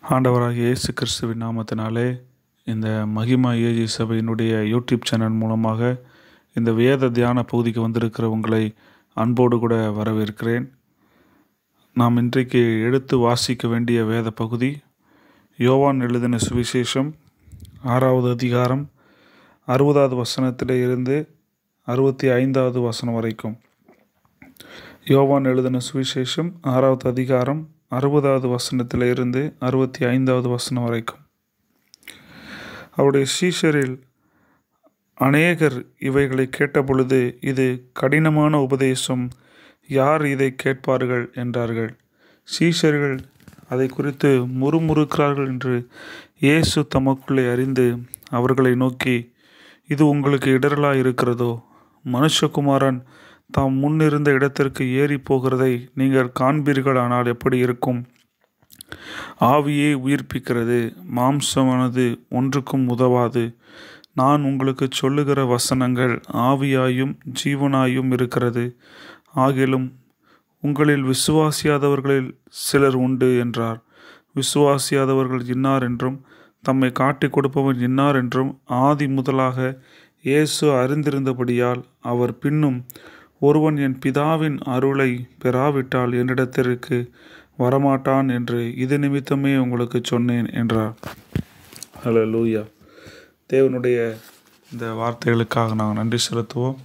ஆண்டவராகிய இயேசு கிறிஸ்துவின் நாமத்தினாலே இந்த மகிமா ஏஜி சபையினுடைய யூடியூப் சேனல் மூலமாக இந்த வேத தியான பகுதிக்கு வந்திருக்கிற உங்களை அன்போடு கூட வரவேற்கிறேன் நாம் இன்றைக்கு எடுத்து வாசிக்க வேண்டிய வேத பகுதி யோவான் எழுதின சுவிசேஷம் ஆறாவது அதிகாரம் அறுபதாவது வசனத்தில் இருந்து அறுபத்தி ஐந்தாவது வசனம் வரைக்கும் யோவான் எழுதின சுவிசேஷம் ஆறாவது அதிகாரம் அறுபதாவது வசனத்தில் இருந்து அறுபத்தி ஐந்தாவது வசனம் வரைக்கும் அவருடைய சீஷரில் அநேகர் இவைகளை கேட்டபொழுது இது கடினமான உபதேசம் யார் இதை கேட்பார்கள் என்றார்கள் சீஷர்கள் அதை குறித்து முறுமுறுக்கிறார்கள் என்று இயேசு தமக்குள்ளே அறிந்து அவர்களை நோக்கி இது உங்களுக்கு இடரலாக இருக்கிறதோ மனுஷகுமாரன் தாம் முன்னிருந்த இடத்திற்கு ஏறி போகிறதை நீங்கள் காண்பீர்களானால் எப்படி இருக்கும் ஆவியே உயிர்ப்பிக்கிறது மாம்சமானது ஒன்றுக்கும் உதவாது நான் உங்களுக்கு சொல்லுகிற வசனங்கள் ஆவியாயும் ஜீவனாயும் இருக்கிறது ஆகிலும் உங்களில் விசுவாசியாதவர்களில் சிலர் உண்டு என்றார் விசுவாசியாதவர்கள் இன்னார் என்றும் தம்மை காட்டிக் கொடுப்பவன் இன்னார் என்றும் ஆதி முதலாக இயேசு அறிந்திருந்தபடியால் அவர் பின்னும் ஒருவன் என் பிதாவின் அருளை பெறாவிட்டால் என்னிடத்திற்கு வரமாட்டான் என்று இது நிமித்தமே உங்களுக்கு சொன்னேன் என்றார் ஹலோ லூயா தேவனுடைய இந்த வார்த்தைகளுக்காக நாங்கள் நன்றி செலுத்துவோம்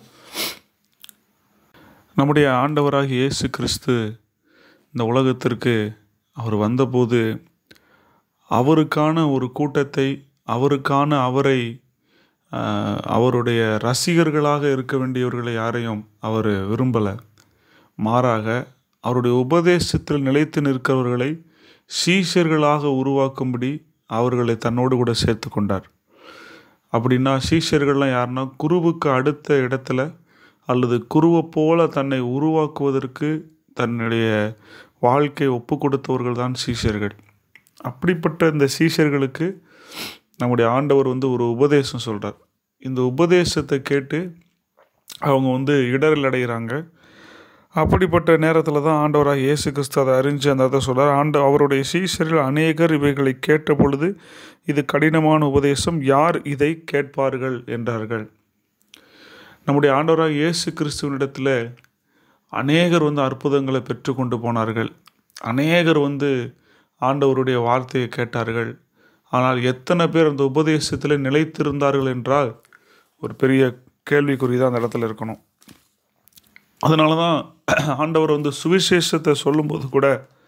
நம்முடைய ஆண்டவராகிய இயேசு கிறிஸ்து இந்த உலகத்திற்கு அவர் வந்தபோது அவருக்கான ஒரு கூட்டத்தை அவருக்கான அவரை அவருடைய ரசிகர்களாக இருக்க வேண்டியவர்களை யாரையும் அவர் விரும்பலை மாறாக அவருடைய உபதேசத்தில் நிலைத்து நிற்கிறவர்களை சீஷர்களாக உருவாக்கும்படி அவர்களை தன்னோடு கூட சேர்த்து கொண்டார் அப்படின்னா சீஷர்கள்லாம் யாருன்னா குருவுக்கு அடுத்த இடத்துல அல்லது குருவை போல தன்னை உருவாக்குவதற்கு தன்னுடைய வாழ்க்கை ஒப்பு கொடுத்தவர்கள் தான் சீஷர்கள் அப்படிப்பட்ட இந்த சீஷர்களுக்கு நம்முடைய ஆண்டவர் வந்து ஒரு உபதேசம் சொல்கிறார் இந்த உபதேசத்தை கேட்டு அவங்க வந்து இடரல் அடைகிறாங்க அப்படிப்பட்ட நேரத்தில் தான் ஆண்டவராக இயேசு கிறிஸ்து அதை அறிஞ்சு அந்த அதை சொல்கிறார் ஆண்டு அவருடைய சீஷரில் அநேகர் இவைகளை கேட்ட பொழுது இது கடினமான உபதேசம் யார் இதை கேட்பார்கள் என்றார்கள் நம்முடைய ஆண்டவராக இயேசு கிறிஸ்துவனிடத்தில் அநேகர் வந்து அற்புதங்களை பெற்று கொண்டு போனார்கள் அநேகர் வந்து ஆண்டவருடைய வார்த்தையை கேட்டார்கள் ஆனால் எத்தனை பேர் அந்த உபதேசத்தில் நிலைத்திருந்தார்கள் என்றால் ஒரு பெரிய கேள்விக்குறி தான் அந்த இடத்துல இருக்கணும் அதனால தான் ஆண்டவர் வந்து சுவிசேஷத்தை சொல்லும்போது கூட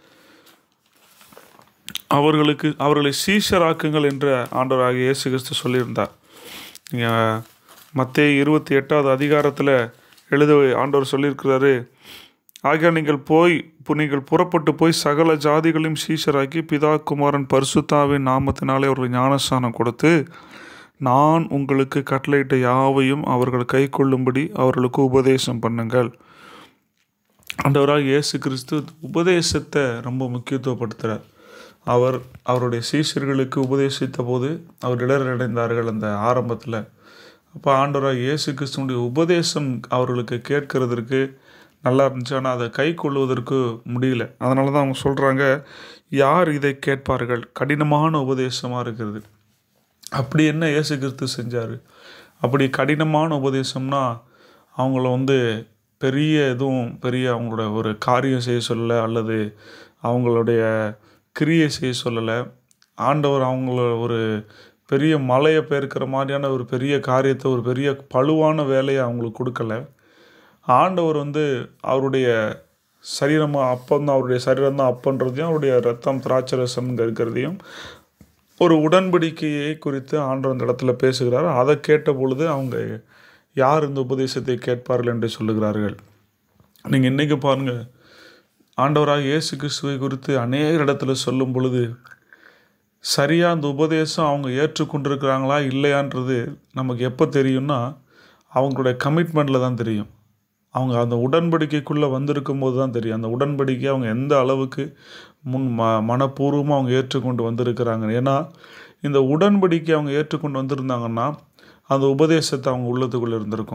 அவர்களுக்கு அவர்களை சீஷராக்குங்கள் என்று ஆண்டவராக இயேசு கிறிஸ்து சொல்லியிருந்தார் நீங்கள் மத்திய இருபத்தி எட்டாவது அதிகாரத்தில் எழுத ஆண்டவர் சொல்லியிருக்கிறாரு ஆகிய நீங்கள் போய் இப்போ நீங்கள் புறப்பட்டு போய் சகல ஜாதிகளையும் சீஷராக்கி பிதா குமாரன் பரிசுத்தாவின் நாமத்தினாலே அவர்கள் ஞானஸ்தானம் கொடுத்து நான் உங்களுக்கு கட்டளையிட்ட யாவையும் அவர்கள் கை கொள்ளும்படி அவர்களுக்கு உபதேசம் பண்ணுங்கள் ஆண்டவராக இயேசு கிறிஸ்து உபதேசத்தை ரொம்ப முக்கியத்துவப்படுத்துகிறார் அவர் அவருடைய சீஷர்களுக்கு உபதேசித்த போது அவர் இடரடைந்தார்கள் அந்த ஆரம்பத்தில் அப்போ ஆண்டவராக இயேசு கிறிஸ்துவனுடைய உபதேசம் அவர்களுக்கு கேட்கறதற்கு நல்லா இருந்துச்சு ஆனால் அதை கை கொள்வதற்கு முடியல அதனால தான் அவங்க சொல்கிறாங்க யார் இதை கேட்பார்கள் கடினமான உபதேசமாக இருக்கிறது அப்படி என்ன இயேசு கிறிஸ்து செஞ்சார் அப்படி கடினமான உபதேசம்னா அவங்கள வந்து பெரிய எதுவும் பெரிய அவங்களோட ஒரு காரியம் செய்ய சொல்லலை அல்லது அவங்களுடைய கிரியை செய்ய சொல்லலை ஆண்டவர் அவங்கள ஒரு பெரிய மலையை பெருக்கிற மாதிரியான ஒரு பெரிய காரியத்தை ஒரு பெரிய பழுவான வேலையை அவங்களுக்கு கொடுக்கல ஆண்டவர் வந்து அவருடைய சரீரமாக அப்பம் தான் அவருடைய சரீரம் தான் அப்பன்றதையும் அவருடைய ரத்தம் திராட்சரசம் இருக்கிறதையும் ஒரு உடன்படிக்கையை குறித்து ஆண்டவர் அந்த இடத்துல பேசுகிறார் அதை கேட்ட பொழுது அவங்க யார் இந்த உபதேசத்தை கேட்பார்கள் என்று சொல்லுகிறார்கள் நீங்கள் இன்றைக்கி பாருங்கள் ஆண்டவராக இயேசு கிறிஸ்துவை குறித்து அநேக இடத்துல சொல்லும் பொழுது சரியாக அந்த உபதேசம் அவங்க ஏற்றுக்கொண்டிருக்கிறாங்களா இல்லையான்றது நமக்கு எப்போ தெரியும்னா அவங்களுடைய கமிட்மெண்ட்டில் தான் தெரியும் அவங்க அந்த உடன்படிக்கைக்குள்ளே வந்திருக்கும் போது தான் தெரியும் அந்த உடன்படிக்கை அவங்க எந்த அளவுக்கு முன் ம மனப்பூர்வமாக அவங்க ஏற்றுக்கொண்டு வந்திருக்கிறாங்க ஏன்னா இந்த உடன்படிக்கை அவங்க ஏற்றுக்கொண்டு வந்திருந்தாங்கன்னா அந்த உபதேசத்தை அவங்க உள்ளத்துக்குள்ளே இருந்திருக்கும்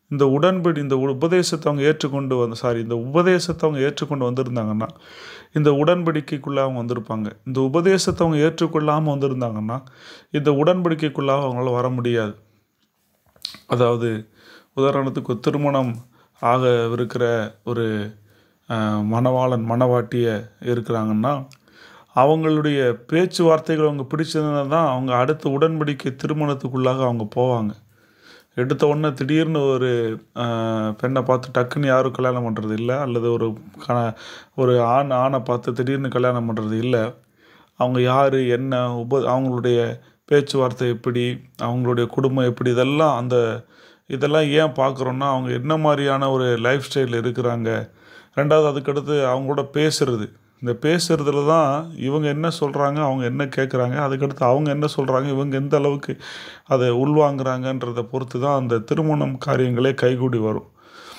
இந்த உடன்படி இந்த உபதேசத்தை அவங்க ஏற்றுக்கொண்டு வந்து சாரி இந்த உபதேசத்தை அவங்க ஏற்றுக்கொண்டு வந்திருந்தாங்கன்னா இந்த உடன்படிக்கைக்குள்ளே அவங்க வந்திருப்பாங்க இந்த உபதேசத்தை அவங்க ஏற்றுக்கொள்ளாமல் வந்திருந்தாங்கன்னா இந்த உடன்படிக்கைக்குள்ளாக அவங்களால வர முடியாது அதாவது உதாரணத்துக்கு ஒரு திருமணம் ஆக இருக்கிற ஒரு அஹ், மணவாளன் மணவாட்டிய இருக்கிறாங்கன்னா அவங்களுடைய பேச்சுவார்த்தைகள் அவங்க பிடிச்சதுனா தான் அவங்க அடுத்த உடன்படிக்கை திருமணத்துக்குள்ளாக அவங்க போவாங்க எடுத்த உடனே திடீர்னு ஒரு அஹ், பெண்ணை பார்த்து டக்குன்னு யாரும் கல்யாணம் பண்ணுறது இல்லை அல்லது ஒரு கண ஒரு ஆண் ஆணை பார்த்து திடீர்னு கல்யாணம் பண்ணுறது இல்லை அவங்க யார் என்ன உப அவங்களுடைய பேச்சுவார்த்தை எப்படி அவங்களுடைய குடும்பம் எப்படி இதெல்லாம் அந்த இதெல்லாம் ஏன் பார்க்குறோன்னா அவங்க என்ன மாதிரியான ஒரு லைஃப் ஸ்டைல் இருக்கிறாங்க ரெண்டாவது அதுக்கடுத்து அவங்களோட பேசுறது இந்த பேசுறதுல தான் இவங்க என்ன சொல்கிறாங்க அவங்க என்ன கேட்குறாங்க அதுக்கடுத்து அவங்க என்ன சொல்கிறாங்க இவங்க எந்த அளவுக்கு அதை உள்வாங்குறாங்கன்றதை பொறுத்து தான் அந்த திருமணம் காரியங்களே கைகூடி வரும்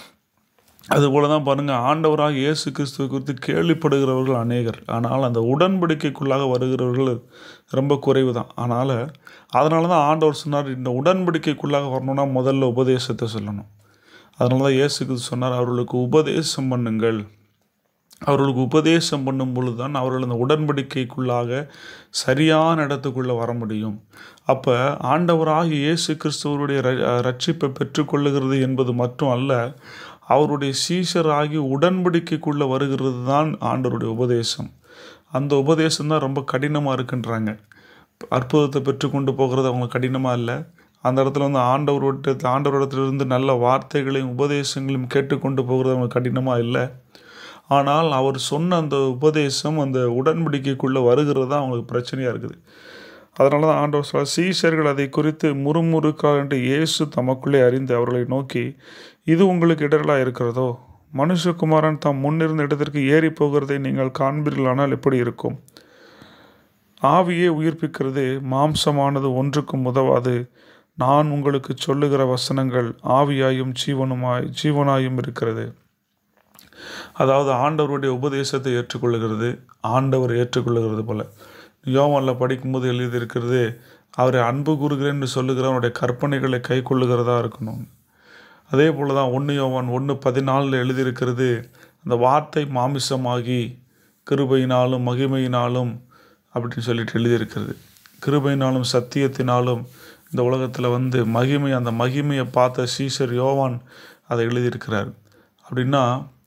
அதுபோல தான் பாருங்கள் ஆண்டவராக இயேசு கிறிஸ்துவை குறித்து கேள்விப்படுகிறவர்கள் அநேகர் ஆனால் அந்த உடன்படிக்கைக்குள்ளாக வருகிறவர்கள் ரொம்ப குறைவு தான் அதனால் அதனால தான் ஆண்டவர் சொன்னார் இந்த உடன்படிக்கைக்குள்ளாக வரணும்னா முதல்ல உபதேசத்தை சொல்லணும் அதனால தான் இயேசு கிறிஸ்து சொன்னார் அவர்களுக்கு உபதேசம் பண்ணுங்கள் அவர்களுக்கு உபதேசம் பண்ணும் பொழுது தான் அவர்கள் அந்த உடன்படிக்கைக்குள்ளாக சரியான இடத்துக்குள்ளே வர முடியும் அப்போ ஆண்டவராகிய இயேசு கிறிஸ்துவருடைய ர- ரட்சிப்பை பெற்றுக்கொள்ளுகிறது என்பது மட்டும் அல்ல அவருடைய சீஷராகி உடன்படிக்கைக்குள்ளே வருகிறது தான் ஆண்டவருடைய உபதேசம் அந்த உபதேசம் தான் ரொம்ப கடினமாக இருக்குன்றாங்க அற்புதத்தை பெற்றுக்கொண்டு போகிறது அவங்களுக்கு கடினமாக இல்லை அந்த இடத்துல வந்து ஆண்டவர்கிட்ட ஆண்டவரிடத்திலிருந்து நல்ல வார்த்தைகளையும் உபதேசங்களையும் கேட்டுக்கொண்டு போகிறது அவங்களுக்கு கடினமாக இல்லை ஆனால் அவர் சொன்ன அந்த உபதேசம் அந்த உடன்படிக்கைக்குள்ளே வருகிறது தான் அவங்களுக்கு பிரச்சனையாக இருக்குது அதனால தான் ஆண்டவர் சொல்ல சீஷர்கள் அதை குறித்து முறுமுறுக்கார் என்று இயேசு தமக்குள்ளே அறிந்து அவர்களை நோக்கி இது உங்களுக்கு இடரலாக இருக்கிறதோ மனுஷகுமாரன் தாம் முன்னிருந்த இடத்திற்கு ஏறி போகிறதை நீங்கள் காண்பீர்களானால் எப்படி இருக்கும் ஆவியே உயிர்ப்பிக்கிறது மாம்சமானது ஒன்றுக்கும் உதவாது நான் உங்களுக்கு சொல்லுகிற வசனங்கள் ஆவியாயும் ஜீவனுமாய் ஜீவனாயும் இருக்கிறது அதாவது ஆண்டவருடைய உபதேசத்தை ஏற்றுக்கொள்ளுகிறது ஆண்டவர் ஏற்றுக்கொள்ளுகிறது போல யோவானில் படிக்கும்போது எழுதியிருக்கிறது அவரை அன்பு கூறுகிறேன்னு சொல்லுகிறவனுடைய கற்பனைகளை கை கொள்ளுகிறதா இருக்கணும் அதே போல தான் ஒன்று யோவான் ஒன்று பதினாலில் எழுதியிருக்கிறது அந்த வார்த்தை மாமிசமாகி கிருபையினாலும் மகிமையினாலும் அப்படின்னு சொல்லிட்டு எழுதியிருக்கிறது கிருபையினாலும் சத்தியத்தினாலும் இந்த உலகத்தில் வந்து மகிமை அந்த மகிமையை பார்த்த சீசர் யோவான் அதை எழுதியிருக்கிறார் அப்படின்னா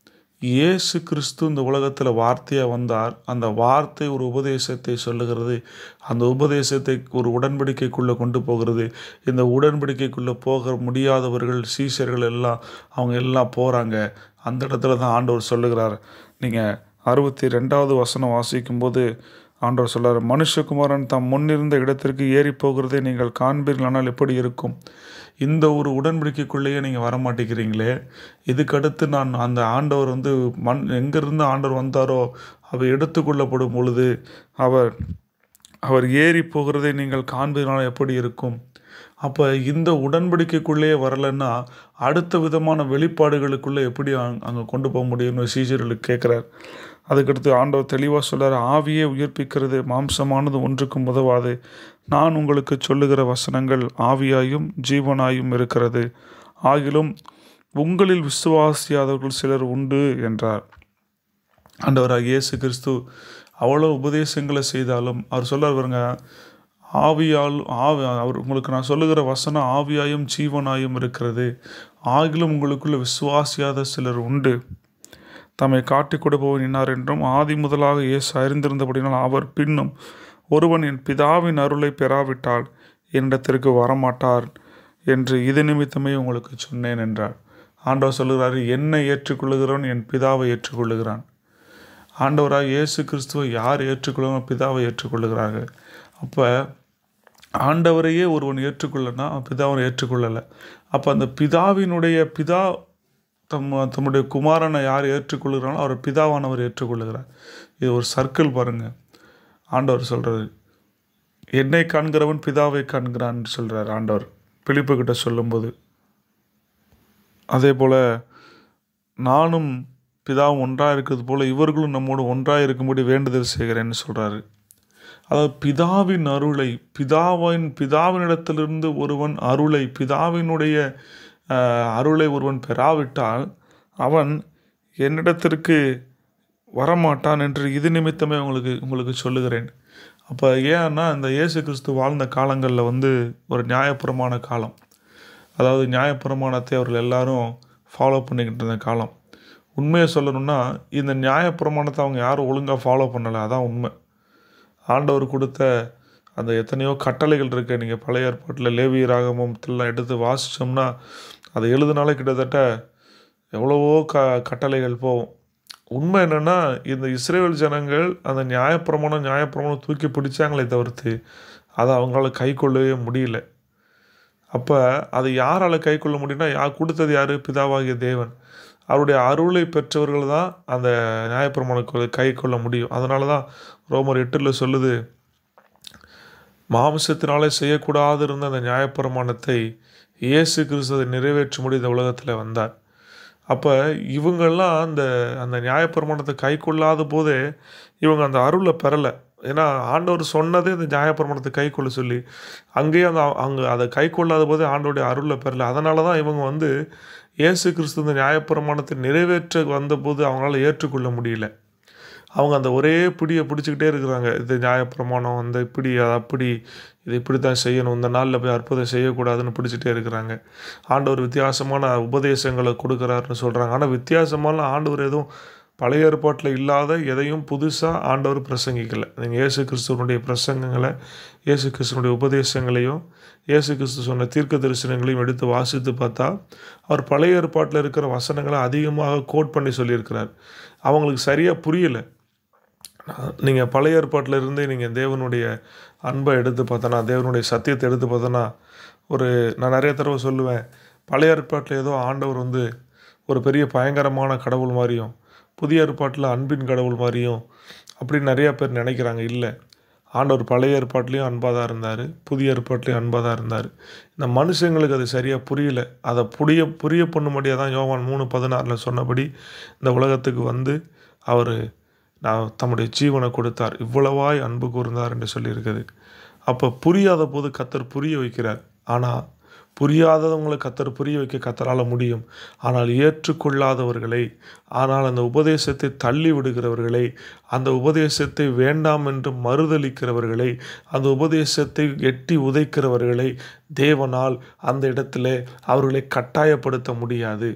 இயேசு கிறிஸ்து இந்த உலகத்தில் வார்த்தையாக வந்தார் அந்த வார்த்தை ஒரு உபதேசத்தை சொல்லுகிறது அந்த உபதேசத்தை ஒரு உடன்படிக்கைக்குள்ளே கொண்டு போகிறது இந்த உடன்படிக்கைக்குள்ளே போக முடியாதவர்கள் சீஷர்கள் எல்லாம் அவங்க எல்லாம் போகிறாங்க அந்த இடத்துல தான் ஆண்டவர் சொல்லுகிறார் நீங்கள் அறுபத்தி ரெண்டாவது வசனம் வாசிக்கும்போது ஆண்டவர் சொல்றார் மனுஷகுமாரன் தாம் முன்னிருந்த இடத்திற்கு ஏறி போகிறதை நீங்கள் காண்பீர்களானால் எப்படி இருக்கும் இந்த ஒரு உடன்படிக்கைக்குள்ளேயே நீங்கள் வர மாட்டேங்கிறீங்களே இதுக்கடுத்து நான் அந்த ஆண்டவர் வந்து மண் எங்கிருந்து ஆண்டவர் வந்தாரோ அவர் எடுத்துக்கொள்ளப்படும் பொழுது அவர் அவர் ஏறி போகிறதை நீங்கள் காண்பதனால் எப்படி இருக்கும் அப்போ இந்த உடன்படிக்கைக்குள்ளேயே வரலைன்னா அடுத்த விதமான வெளிப்பாடுகளுக்குள்ளே எப்படி அங்கே கொண்டு போக முடியும்னு சீசர்களுக்கு கேட்குறார் அதுக்கடுத்து ஆண்டவர் தெளிவாக சொல்றார் ஆவியே உயிர்ப்பிக்கிறது மாம்சமானது ஒன்றுக்கும் உதவாது நான் உங்களுக்கு சொல்லுகிற வசனங்கள் ஆவியாயும் ஜீவனாயும் இருக்கிறது ஆகிலும் உங்களில் விசுவாசியாதவர்கள் சிலர் உண்டு என்றார் ஆண்டவராக இயேசு கிறிஸ்து அவ்வளோ உபதேசங்களை செய்தாலும் அவர் சொல்றார் பாருங்க ஆவியால் ஆவி அவர் உங்களுக்கு நான் சொல்லுகிற வசனம் ஆவியாயும் ஜீவனாயும் இருக்கிறது ஆகிலும் உங்களுக்குள்ள விசுவாசியாத சிலர் உண்டு தம்மை காட்டிக் கொடுப்பவன் இன்னார் என்றும் ஆதி முதலாக இயேசு அறிந்திருந்தபடினால் அவர் பின்னும் ஒருவன் என் பிதாவின் அருளை பெறாவிட்டால் என்னிடத்திற்கு வரமாட்டார் என்று இது நிமித்தமே உங்களுக்கு சொன்னேன் என்றார் ஆண்டவர் சொல்லுகிறார் என்னை ஏற்றுக்கொள்ளுகிறவன் என் பிதாவை ஏற்றுக்கொள்ளுகிறான் ஆண்டவராக இயேசு கிறிஸ்துவை யார் ஏற்றுக்கொள்ளுங்க பிதாவை ஏற்றுக்கொள்ளுகிறார்கள் அப்போ ஆண்டவரையே ஒருவன் ஏற்றுக்கொள்ளனா பிதாவை ஏற்றுக்கொள்ளலை அப்போ அந்த பிதாவினுடைய பிதா தம் தம்முடைய குமாரனை யார் ஏற்றுக்கொள்கிறானோ அவர் பிதாவானவர் ஏற்றுக்கொள்ளுகிறார் இது ஒரு சர்க்கிள் பாருங்க ஆண்டவர் சொல்கிறாரு என்னை காண்கிறவன் பிதாவை காண்கிறான்னு சொல்கிறார் ஆண்டவர் பிலிப்பு கிட்ட சொல்லும்போது அதே போல் நானும் பிதாவும் ஒன்றாக இருக்கிறது போல இவர்களும் நம்மோடு ஒன்றாக இருக்கும்படி வேண்டுதல் செய்கிறேன்னு சொல்கிறாரு அதாவது பிதாவின் அருளை பிதாவின் பிதாவினிடத்திலிருந்து ஒருவன் அருளை பிதாவினுடைய ஆஹ், அருளை ஒருவன் பெறாவிட்டால் அவன் என்னிடத்திற்கு வரமாட்டான் என்று இது நிமித்தமே உங்களுக்கு உங்களுக்கு சொல்லுகிறேன் அப்போ ஏன்னா இந்த இயேசு கிறிஸ்து வாழ்ந்த காலங்களில் வந்து ஒரு நியாயப்புறமான காலம் அதாவது நியாயப்பிரமாணத்தை அவர்கள் எல்லாரும் ஃபாலோ பண்ணிக்கிட்டு இருந்த காலம் உண்மையை சொல்லணும்னா இந்த நியாயப்பிரமாணத்தை அவங்க யாரும் ஒழுங்காக ஃபாலோ பண்ணலை அதான் உண்மை ஆண்டவர் கொடுத்த அந்த எத்தனையோ கட்டளைகள் இருக்கு நீங்கள் பழைய ஏற்பாட்டில் லேவி ராகமத்திலாம் எடுத்து வாசித்தோம்னா அதை எழுதினாலே கிட்டத்தட்ட எவ்வளவோ க கட்டளைகள் போகும் உண்மை என்னென்னா இந்த இஸ்ரேல் ஜனங்கள் அந்த நியாயப்பிரமாணம் நியாயப்பிரமாணம் தூக்கி பிடிச்சாங்களே தவிர்த்து அதை அவங்களால கை கொள்ளவே முடியல அப்போ அதை யாரால் கை கொள்ள முடியும்னா யார் கொடுத்தது யார் பிதாவாகிய தேவன் அவருடைய அருளை பெற்றவர்கள் தான் அந்த நியாயப்பிரமாணத்தை கை கொள்ள முடியும் அதனால தான் ரோமர் எட்டில் சொல்லுது மாம்சத்தினாலே செய்யக்கூடாது இருந்த அந்த நியாயப்பிரமாணத்தை இயேசு கிறிஸ்து அதை நிறைவேற்றும்படி இந்த உலகத்தில் வந்தார் அப்போ இவங்கெல்லாம் அந்த அந்த நியாயப்பிரமாணத்தை கை கொள்ளாத போதே இவங்க அந்த அருளை பெறலை ஏன்னா ஆண்டவர் சொன்னதே இந்த நியாயப்பிரமாணத்தை கை கொள்ள சொல்லி அங்கேயே அந்த அங்கே அதை கை கொள்ளாத போதே ஆண்டோடைய அருளை பெறலை அதனால தான் இவங்க வந்து இயேசு கிறிஸ்து இந்த நியாயப்பிரமாணத்தை நிறைவேற்ற வந்தபோது அவங்களால ஏற்றுக்கொள்ள முடியல அவங்க அந்த ஒரே பிடியை பிடிச்சிக்கிட்டே இருக்கிறாங்க இது நியாயப்பிரமாணம் அந்த இப்படி அது அப்படி இது இப்படி தான் செய்யணும் இந்த நாளில் போய் அற்புதம் செய்யக்கூடாதுன்னு பிடிச்சிட்டே இருக்கிறாங்க ஆண்டவர் வித்தியாசமான உபதேசங்களை கொடுக்குறாருன்னு சொல்கிறாங்க ஆனால் வித்தியாசமான ஆண்டவர் எதுவும் பழைய ஏற்பாட்டில் இல்லாத எதையும் புதுசாக ஆண்டவர் பிரசங்கிக்கலை நீங்கள் இயேசு கிறிஸ்துவனுடைய பிரசங்கங்களை இயேசு கிறிஸ்துவனுடைய உபதேசங்களையும் இயேசு கிறிஸ்து சொன்ன தீர்க்க தரிசனங்களையும் எடுத்து வாசித்து பார்த்தா அவர் பழைய ஏற்பாட்டில் இருக்கிற வசனங்களை அதிகமாக கோட் பண்ணி சொல்லியிருக்கிறார் அவங்களுக்கு சரியாக புரியலை நீங்கள் பழைய ஏற்பாட்டில் இருந்து நீங்கள் தேவனுடைய அன்பை எடுத்து பார்த்தோன்னா தேவனுடைய சத்தியத்தை எடுத்து பார்த்தோன்னா ஒரு நான் நிறைய தடவை சொல்லுவேன் பழைய ஏற்பாட்டில் ஏதோ ஆண்டவர் வந்து ஒரு பெரிய பயங்கரமான கடவுள் மாதிரியும் புதிய ஏற்பாட்டில் அன்பின் கடவுள் மாதிரியும் அப்படின்னு நிறைய பேர் நினைக்கிறாங்க இல்லை ஆண்டவர் பழைய ஏற்பாட்லேயும் அன்பாக தான் இருந்தார் புதிய ஏற்பாட்லேயும் அன்பாக தான் இருந்தார் இந்த மனுஷங்களுக்கு அது சரியாக புரியல அதை புரிய புரிய பண்ணும்படியாக தான் யோவான் மூணு பதினாறில் சொன்னபடி இந்த உலகத்துக்கு வந்து அவர் நான் தம்முடைய ஜீவனை கொடுத்தார் இவ்வளவாய் அன்பு கூர்ந்தார் என்று சொல்லியிருக்குது அப்போ புரியாத போது கத்தர் புரிய வைக்கிறார் ஆனால் புரியாதவங்களை கத்தர் புரிய வைக்க கத்தரால் முடியும் ஆனால் ஏற்றுக்கொள்ளாதவர்களை ஆனால் அந்த உபதேசத்தை தள்ளி விடுகிறவர்களை அந்த உபதேசத்தை வேண்டாம் என்று மறுதளிக்கிறவர்களை அந்த உபதேசத்தை எட்டி உதைக்கிறவர்களை தேவனால் அந்த இடத்துல அவர்களை கட்டாயப்படுத்த முடியாது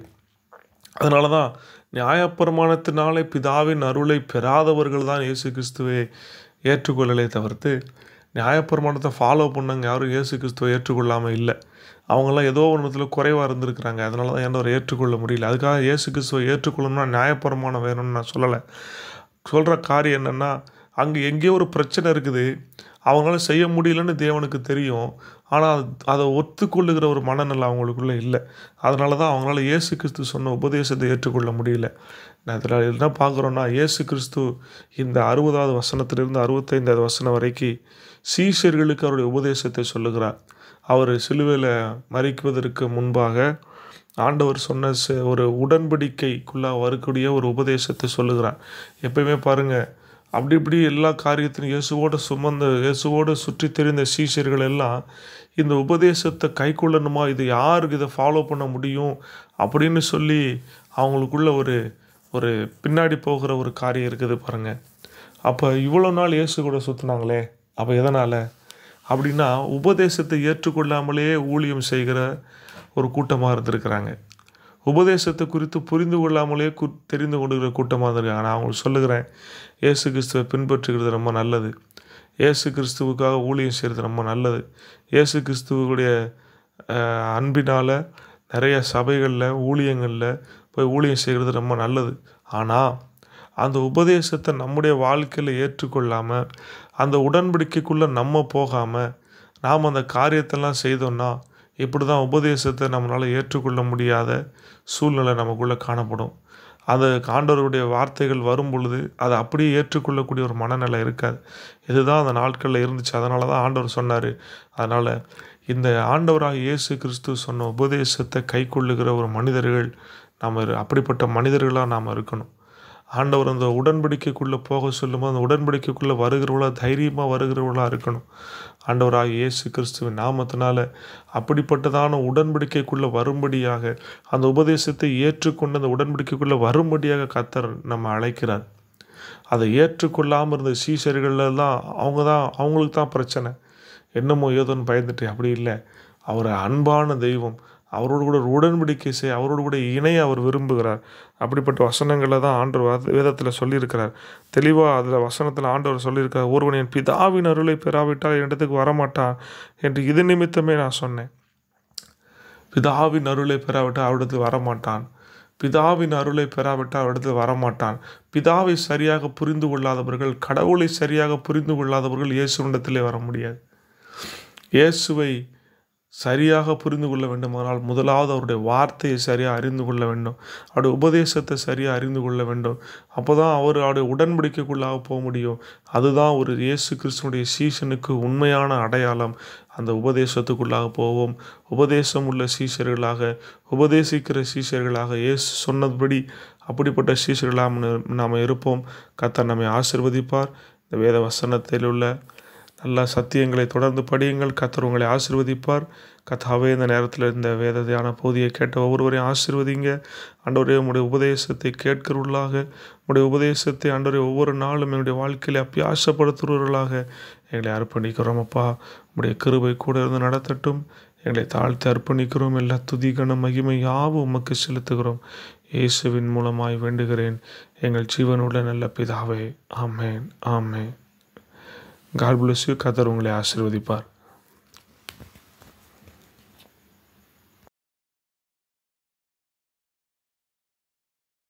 அதனால தான் நியாயப்பிரமாணத்தினாலே பிதாவின் அருளை பெறாதவர்கள் தான் இயேசு கிறிஸ்துவை ஏற்றுக்கொள்ளலே தவிர்த்து நியாயப்பிரமாணத்தை ஃபாலோ பண்ணவங்க யாரும் இயேசு கிறிஸ்துவை ஏற்றுக்கொள்ளாமல் இல்லை அவங்களாம் ஏதோ ஒன்றுத்தில் குறைவாக இருந்திருக்கிறாங்க அதனால தான் என்னோட ஏற்றுக்கொள்ள முடியல அதுக்காக இயேசு கிறிஸ்துவை ஏற்றுக்கொள்ளணும்னா நியாயப்பிரமாணம் வேணும்னு நான் சொல்லலை சொல்கிற காரியம் என்னென்னா அங்கே எங்கேயோ ஒரு பிரச்சனை இருக்குது அவங்களால செய்ய முடியலன்னு தேவனுக்கு தெரியும் ஆனால் அதை ஒத்துக்கொள்ளுகிற ஒரு மனநிலை அவங்களுக்குள்ளே இல்லை அதனால தான் அவங்களால இயேசு கிறிஸ்து சொன்ன உபதேசத்தை ஏற்றுக்கொள்ள முடியல நான் இதில் என்ன பார்க்குறோன்னா இயேசு கிறிஸ்து இந்த அறுபதாவது வசனத்திலிருந்து அறுபத்தைந்தாவது வசனம் வரைக்கும் சீஷர்களுக்கு அவருடைய உபதேசத்தை சொல்லுகிறார் அவர் சிலுவையில் மறிக்குவதற்கு முன்பாக ஆண்டவர் சொன்ன ச- ஒரு உடன்படிக்கைக்குள்ளே வரக்கூடிய ஒரு உபதேசத்தை சொல்லுகிறார் எப்பயுமே பாருங்கள் அப்படி இப்படி எல்லா காரியத்திலும் இயேசுவோடு சுமந்த இயேசுவோடு சுற்றி தெரிந்த சீஷர்கள் எல்லாம் இந்த உபதேசத்தை கை கொள்ளணுமா இது யாருக்கு இதை ஃபாலோ பண்ண முடியும் அப்படின்னு சொல்லி அவங்களுக்குள்ள ஒரு ஒரு பின்னாடி போகிற ஒரு காரியம் இருக்குது பாருங்கள் அப்போ இவ்வளோ நாள் இயேசு கூட சுற்றினாங்களே அப்போ எதனால் அப்படின்னா உபதேசத்தை ஏற்றுக்கொள்ளாமலே ஊழியம் செய்கிற ஒரு கூட்டமாக இருந்திருக்கிறாங்க உபதேசத்தை குறித்து புரிந்து கொள்ளாமலே கு தெரிந்து கொண்டுகிற கூட்டமாக இருந்திருக்காங்க நான் அவங்களுக்கு சொல்லுகிறேன் இயேசு கிறிஸ்துவை பின்பற்றுகிறது ரொம்ப நல்லது இயேசு கிறிஸ்துவுக்காக ஊழியம் செய்கிறது ரொம்ப நல்லது இயேசு கிறிஸ்துவுடைய அஹ், அன்பினால் நிறைய சபைகளில் ஊழியங்களில் போய் ஊழியம் செய்கிறது ரொம்ப நல்லது ஆனால் அந்த உபதேசத்தை நம்முடைய வாழ்க்கையில் ஏற்றுக்கொள்ளாமல் அந்த உடன்படிக்கைக்குள்ளே நம்ம போகாமல் நாம் அந்த காரியத்தெல்லாம் செய்தோம்னா இப்படி தான் உபதேசத்தை நம்மளால் ஏற்றுக்கொள்ள முடியாத சூழ்நிலை நமக்குள்ளே காணப்படும் அது ஆண்டவருடைய வார்த்தைகள் வரும் பொழுது அதை அப்படியே ஏற்றுக்கொள்ளக்கூடிய ஒரு மனநிலை இருக்காது இதுதான் அந்த நாட்களில் இருந்துச்சு அதனால தான் ஆண்டவர் சொன்னார் அதனால் இந்த ஆண்டவராக இயேசு கிறிஸ்து சொன்ன உபதேசத்தை கைக்கொள்ளுகிற ஒரு மனிதர்கள் நாம் இரு- அப்படிப்பட்ட மனிதர்களாக நாம் இருக்கணும் ஆண்டவர் அந்த உடன்படிக்கைக்குள்ளே போக சொல்லும்போது அந்த உடன்படிக்கைக்குள்ளே வருகிறவளா தைரியமாக வருகிறவளா இருக்கணும் ஆண்டவராக இயேசு கிறிஸ்துவின் நாமத்தினால அப்படிப்பட்டதான உடன்படிக்கைக்குள்ளே வரும்படியாக அந்த உபதேசத்தை ஏற்றுக்கொண்டு அந்த உடன்படிக்கைக்குள்ளே வரும்படியாக கத்தர் நம்ம அழைக்கிறார் அதை ஏற்றுக்கொள்ளாமல் இருந்த சீஷர்கள் தான் அவங்க தான் அவங்களுக்கு தான் பிரச்சனை என்னமோ ஏதோன்னு பயந்துட்டு அப்படி இல்லை அவர் அன்பான தெய்வம் அவரோடு கூட ஒரு உடன்படிக்கை செய் அவரோடு கூட இணைய அவர் விரும்புகிறார் அப்படிப்பட்ட வசனங்களை தான் ஆண்டவர் வேதத்தில் சொல்லியிருக்கிறார் தெளிவாக அதில் வசனத்தில் ஆண்டவர் சொல்லியிருக்கிறார் ஒருவன் என் பிதாவின் அருளை பெறாவிட்டால் என் இடத்துக்கு வரமாட்டான் என்று இது நிமித்தமே நான் சொன்னேன் பிதாவின் அருளை பெறாவிட்டால் அவரிடத்தில் வரமாட்டான் பிதாவின் அருளை பெறாவிட்டால் அவரிடத்தில் வரமாட்டான் பிதாவை சரியாக புரிந்து கொள்ளாதவர்கள் கடவுளை சரியாக புரிந்து கொள்ளாதவர்கள் இயேசுனிடத்திலே வர முடியாது இயேசுவை சரியாக புரிந்து கொள்ள வேண்டுமானால் முதலாவது அவருடைய வார்த்தையை சரியாக அறிந்து கொள்ள வேண்டும் அவருடைய உபதேசத்தை சரியாக அறிந்து கொள்ள வேண்டும் அப்போ தான் அவர் அவருடைய உடன்படிக்கைக்குள்ளாக போக முடியும் அதுதான் ஒரு இயேசு கிறிஸ்துனுடைய சீசனுக்கு உண்மையான அடையாளம் அந்த உபதேசத்துக்குள்ளாக போவோம் உபதேசம் உள்ள சீஷர்களாக உபதேசிக்கிற சீஷர்களாக இயேசு சொன்னபடி அப்படிப்பட்ட சீஷர்களாக நாம் இருப்போம் கத்தர் நம்மை ஆசிர்வதிப்பார் இந்த வேத வசனத்தில் உள்ள நல்ல சத்தியங்களை தொடர்ந்து படியுங்கள் கத்தர் உங்களை ஆசிர்வதிப்பார் கத்தாவே இந்த நேரத்தில் இந்த வேத தியான பகுதியை கேட்ட ஒவ்வொருவரையும் ஆசிர்வதிங்க ஆண்டவரே உங்களுடைய உபதேசத்தை கேட்கிறவர்களாக உங்களுடைய உபதேசத்தை ஆண்டவரே ஒவ்வொரு நாளும் எங்களுடைய வாழ்க்கையில் அப்பியாசப்படுத்துகிறவர்களாக எங்களை அர்ப்பணிக்கிறோம் அப்பா உங்களுடைய கிருபை கூட இருந்து நடத்தட்டும் எங்களை தாழ்த்தி அர்ப்பணிக்கிறோம் எல்லா துதிகன மகிமை யாவும் உமக்கு செலுத்துகிறோம் இயேசுவின் மூலமாய் வேண்டுகிறேன் எங்கள் ஜீவனுள்ள நல்ல பிதாவே ஆமேன் ஆமேன் காட் பிளஸ் யூ கத்தர் உங்களை ஆசிர்வதிப்பார்